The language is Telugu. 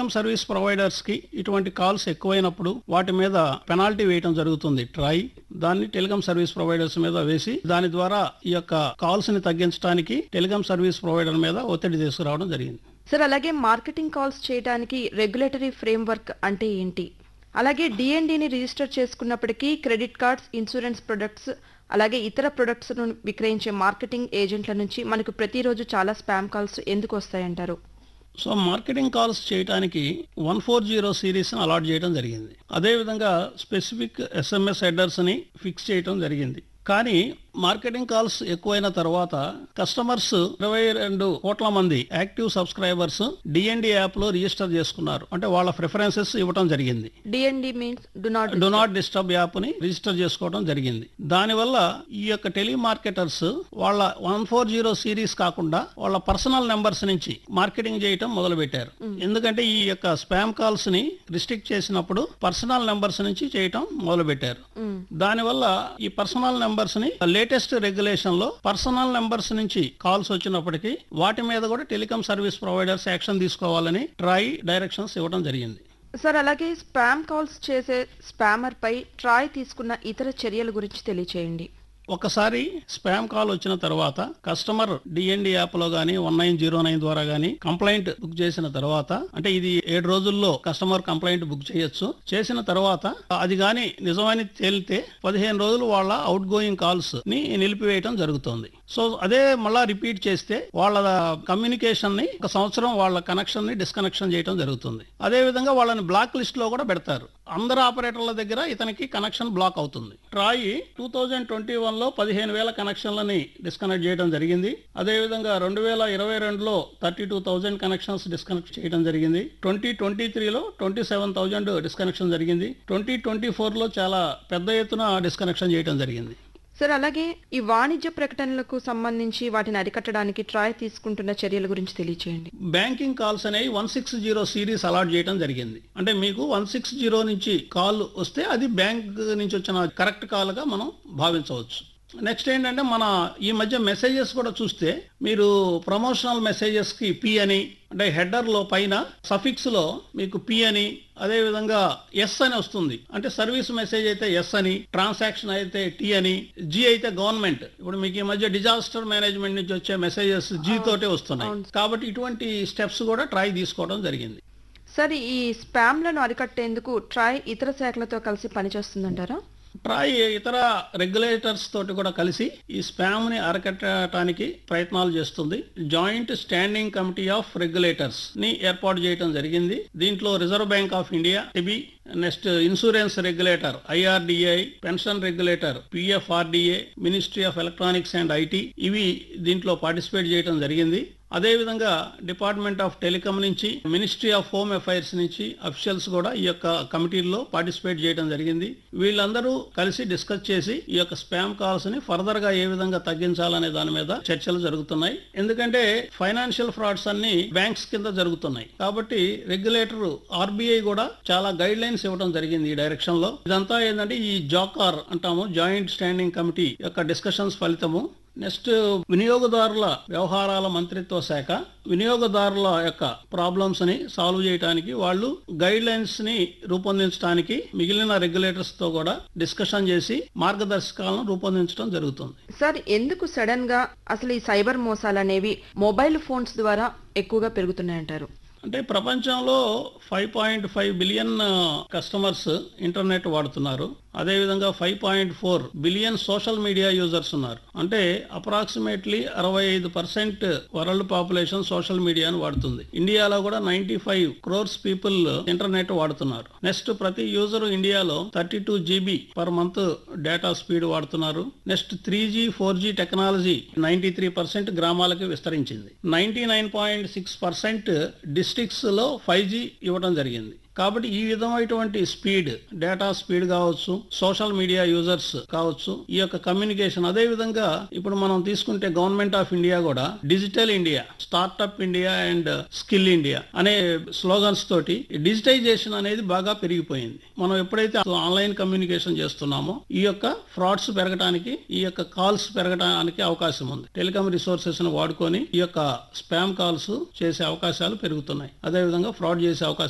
టెలికాం సర్వీస్ ప్రొవైడర్స్ కి ఇటువంటి కాల్స్ ఎక్కువైనప్పుడు వాటి మీద పెనాల్టీ వేయడం జరుగుతుంది ట్రై దాన్ని టెలికాం సర్వీస్ ప్రొవైడర్స్ మీద వేసి దాని ద్వారా ఈ యొక్క కాల్స్ ని తగ్గించడానికి టెలికాం సర్వీస్ ప్రొవైడర్ మీద ఒత్తిడి తీసుకురావడం జరిగింది సార్ అలాగే మార్కెటింగ్ కాల్స్ చేయడానికి రెగ్యులేటరీ ఫ్రేమ్వర్క్ అంటే ఏంటి అలాగే డిఎన్డిని రిజిస్టర్ చేసుకున్నప్పటికీ క్రెడిట్ కార్డ్స్ ఇన్సూరెన్స్ ప్రొడక్ట్స్ అలాగే ఇతర ప్రొడక్ట్స్ ను విక్రయించే మార్కెటింగ్ ఏజెంట్ల నుంచి మనకు ప్రతిరోజు చాలా స్పామ్ కాల్స్ ఎందుకు వస్తాయంటారు సో మార్కెటింగ్ కాల్స్ చేయడానికి one four zero series allot చేయడం జరిగింది అదేవిధంగా స్పెసిఫిక్ ఎస్ఎంఎస్ హెడర్స్ ని ఫిక్స్ చేయడం జరిగింది కానీ మార్కెటింగ్ కాల్స్ ఎక్కువైన తర్వాత కస్టమర్స్ ఇరవై రెండు కోట్ల మంది యాక్టివ్ సబ్స్క్రైబర్స్ డిఎన్డి యాప్ లో రిజిస్టర్ చేసుకున్నారు అంటే వాళ్ళ ప్రిఫరెన్సెస్ ఇవ్వడం జరిగింది DND means do not do not disturb app ని రిజిస్టర్ చేసుకోవడం జరిగింది దానివల్ల ఈ యొక్క టెలిమార్కెటర్స్ వాళ్ళ వన్ ఫోర్ జీరో సిరీస్ కాకుండా వాళ్ళ పర్సనల్ నెంబర్స్ నుంచి మార్కెటింగ్ చేయటం మొదలు పెట్టారు ఎందుకంటే ఈ యొక్క స్పామ్ కాల్స్ ని రిస్ట్రిక్ట్ చేసినప్పుడు పర్సనల్ నెంబర్స్ నుంచి చేయటం మొదలు పెట్టారు దానివల్ల ఈ పర్సనల్ నెంబర్స్ ని లేటెస్ట్ రెగ్యులేషన్ లో పర్సనల్ నెంబర్స్ నుంచి కాల్స్ వచ్చినప్పటికీ వాటి మీద కూడా టెలికాం సర్వీస్ ప్రొవైడర్స్ యాక్షన్ తీసుకోవాలని ట్రై డైరెక్షన్స్ ఇవ్వడం జరిగింది సార్ అలాగే స్పామ్ కాల్స్ చేసే స్పామర్ పై ట్రాయ్ తీసుకున్న ఇతర చర్యల గురించి తెలియచేయండి ఒకసారి స్పామ్ కాల్ వచ్చిన తర్వాత కస్టమర్ డిఎన్డి యాప్ లో గానీ వన్ నైన్ జీరో నైన్ ద్వారా గానీ కంప్లైంట్ బుక్ చేసిన తర్వాత అంటే ఇది ఏడు రోజుల్లో కస్టమర్ కంప్లైంట్ బుక్ చేయొచ్చు చేసిన తర్వాత అది గాని నిజమని తేలితే పదిహేను రోజులు వాళ్ళ అవుట్ గోయింగ్ కాల్స్ ని నిలిపివేయటం జరుగుతుంది సో అదే మళ్ళా రిపీట్ చేస్తే వాళ్ళ కమ్యూనికేషన్ ని ఒక సంవత్సరం వాళ్ళ కనెక్షన్ ని డిస్కనెక్షన్ చేయడం జరుగుతుంది అదే విధంగా వాళ్ళని బ్లాక్ లిస్ట్ లో కూడా పెడతారు అందరు ఆపరేటర్ల దగ్గర ఇతనికి కనెక్షన్ బ్లాక్ అవుతుంది TRAI two thousand twenty one లో పదిహేను వేల కనెక్షన్లని డిస్కనెక్ట్ చేయడం జరిగింది అదే విధంగా రెండు వేల ఇరవై రెండులో thirty two thousand connections disconnect చేయడం జరిగింది ట్వంటీ ట్వంటీ త్రీలో ట్వంటీ సెవెన్ థౌజండ్ డిస్కనెక్షన్ జరిగింది ట్వంటీ ట్వంటీ ఫోర్ లో చాలా పెద్ద ఎత్తున డిస్కనెక్షన్ చేయడం జరిగింది సార్ అలాగే ఈ వాణిజ్య ప్రకటనలకు సంబంధించి వాటిని అరికట్టడానికి ట్రాయ్ తీసుకుంటున్న చర్యల గురించి తెలియచేయండి బ్యాంకింగ్ కాల్స్ అనేవి one six zero series allot చేయడం జరిగింది అంటే మీకు వన్ సిక్స్ జీరో నుంచి కాల్ వస్తే అది బ్యాంక్ నుంచి వచ్చిన కరెక్ట్ కాల్ గా మనం భావించవచ్చు నెక్స్ట్ ఏంటంటే మన ఈ మధ్య మెసేజెస్ కూడా చూస్తే మీరు ప్రమోషనల్ మెసేజెస్ కి పి అని అంటే హెడర్ లో పైన సఫిక్స్ లో మీకు పి అని అదే విధంగా ఎస్ అని వస్తుంది అంటే సర్వీస్ మెసేజ్ అయితే ఎస్ అని ట్రాన్సాక్షన్ అయితే టి అని జి అయితే గవర్నమెంట్ ఇప్పుడు మీకు ఈ మధ్య డిజాస్టర్ మేనేజ్మెంట్ నుంచి వచ్చే మెసేజెస్ జీ తోటే వస్తున్నాయి కాబట్టి ఇటువంటి స్టెప్స్ కూడా ట్రై తీసుకోవడం జరిగింది సార్ ఈ స్పామ్లను అరికట్టేందుకు ట్రాయ్ ఇతర శాఖలతో కలిసి పనిచేస్తుందంటారా ట్రాయ్ ఇతర రెగ్యులేటర్స్ తోటి కూడా కలిసి ఈ స్పామ్ ని అరకట్టడానికి ప్రయత్నాలు చేస్తుంది joint standing committee of regulators ని ఏర్పాటు చేయడం జరిగింది దీంట్లో reserve bank of India SEBI next insurance regulator IRDAI pension regulator PFRDA ministry of electronics and IT ఇవి దీంట్లో పార్టిసిపేట్ చేయడం జరిగింది అదేవిధంగా డిపార్ట్మెంట్ ఆఫ్ టెలికాం నుంచి మినిస్ట్రీ ఆఫ్ హోమ్ అఫైర్స్ నుంచి అఫీషియల్స్ కూడా ఈ యొక్క కమిటీల్లో పార్టిసిపేట్ చేయడం జరిగింది వీళ్ళందరూ కలిసి డిస్కస్ చేసి ఈ యొక్క స్పామ్ కాల్స్ ని ఫర్దర్ గా ఏ విధంగా తగ్గించాలనే దాని మీద చర్చలు జరుగుతున్నాయి ఎందుకంటే ఫైనాన్షియల్ ఫ్రాడ్స్ అన్ని బ్యాంక్స్ కింద జరుగుతున్నాయి కాబట్టి రెగ్యులేటర్ ఆర్బీఐ కూడా చాలా గైడ్ లైన్స్ ఇవ్వడం జరిగింది ఈ డైరెక్షన్ లో ఇదంతా ఏంటంటే ఈ జాకార్ అంటాము జాయింట్ స్టాండింగ్ కమిటీ యొక్క డిస్కషన్స్ ఫలితము నెక్స్ట్ వినియోగదారుల వ్యవహారాల మంత్రిత్వ శాఖ వినియోగదారుల యొక్క ప్రాబ్లమ్స్ ని సాల్వ్ చేయడానికి వాళ్ళు గైడ్ లైన్స్ ని రూపొందించడానికి మిగిలిన రెగ్యులేటర్స్ తో కూడా డిస్కషన్ చేసి మార్గదర్శకాలను రూపొందించడం జరుగుతుంది సార్ ఎందుకు సడన్ గా అసలు ఈ సైబర్ మోసాలు అనేవి మొబైల్ ఫోన్స్ ద్వారా ఎక్కువగా పెరుగుతున్నాయంటారు అంటే ప్రపంచంలో five point five billion customers internet వాడుతున్నారు అదేవిధంగా five point four billion social media users ఉన్నారు అంటే అప్రాక్సిమేట్లీ అరవై ఐదు పర్సెంట్ వరల్డ్ పాపులేషన్ సోషల్ మీడియాను వాడుతుంది ఇండియాలో కూడా ninety five crores people internet వాడుతున్నారు నెక్స్ట్ ప్రతి యూజర్ ఇండియాలో thirty two GB per month data speed వాడుతున్నారు next three G four G technology ninety three percent గ్రామాలకి విస్తరించింది ninety nine point six percent districts లో ఫైవ్ జీ ఇవ్వడం జరిగింది కాబట్టి ఈ విధమైనటువంటి స్పీడ్ డేటా స్పీడ్ కావచ్చు సోషల్ మీడియా యూజర్స్ కావచ్చు ఈ యొక్క కమ్యూనికేషన్ అదే విధంగా ఇప్పుడు మనం తీసుకుంటే గవర్నమెంట్ ఆఫ్ ఇండియా కూడా digital India startup India and skill India అనే స్లోగన్స్ తోటి డిజిటైజేషన్ అనేది బాగా పెరిగిపోయింది మనం ఎప్పుడైతే ఆన్లైన్ కమ్యూనికేషన్ చేస్తున్నామో ఈ యొక్క ఫ్రాడ్స్ పెరగడానికి ఈ యొక్క కాల్స్ పెరగడానికి అవకాశం ఉంది టెలికాం రిసోర్సెస్ ను వాడుకొని ఈ యొక్క స్పామ్ కాల్స్ చేసే అవకాశాలు పెరుగుతున్నాయి అదే విధంగా ఫ్రాడ్ చేసే అవకాశం